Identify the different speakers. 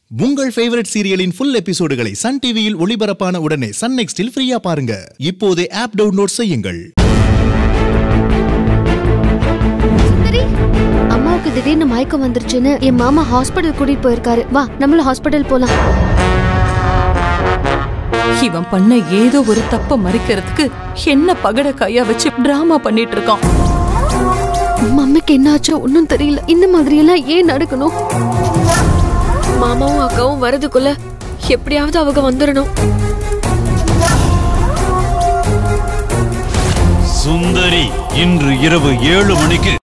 Speaker 1: உங்கள் ஃபேவரட் சீரியலின் ஃபுல் எபிசோடுகளை சன் டிவியில் ஒளிபரப்பான உடனே சன் நெக்ஸ்டில் ஃப்ரீயா பாருங்க இப்போதே ஆப் டவுன்லோட் செய்யுங்கள்
Speaker 2: சுந்தரி அம்மாவுக்கு திடீர்னு மயக்கம் வந்துருச்சுன்னு என் மாமா ஹாஸ்பிடல் கூட்டிட்டு போயிருக்காரு வா நம்மளும் ஹாஸ்பிடல் போலாம்
Speaker 3: இவன் பண்ண ஏதோ ஒரு தப்ப மறைக்கிறதுக்கு என்ன பகட கையா வச்சு டிராமா பண்ணிட்டு இருக்கான்
Speaker 2: மம்மிக்கு என்னாச்சோ ஒன்னும் தெரியல இந்த மாதிரி எல்லாம் ஏன் நடக்கணும்
Speaker 4: மாமாவும் அக்காவும் வரதுக்குள்ள எப்படியாவது அவங்க வந்துடணும்
Speaker 5: சுந்தரி இன்று இரவு ஏழு மணிக்கு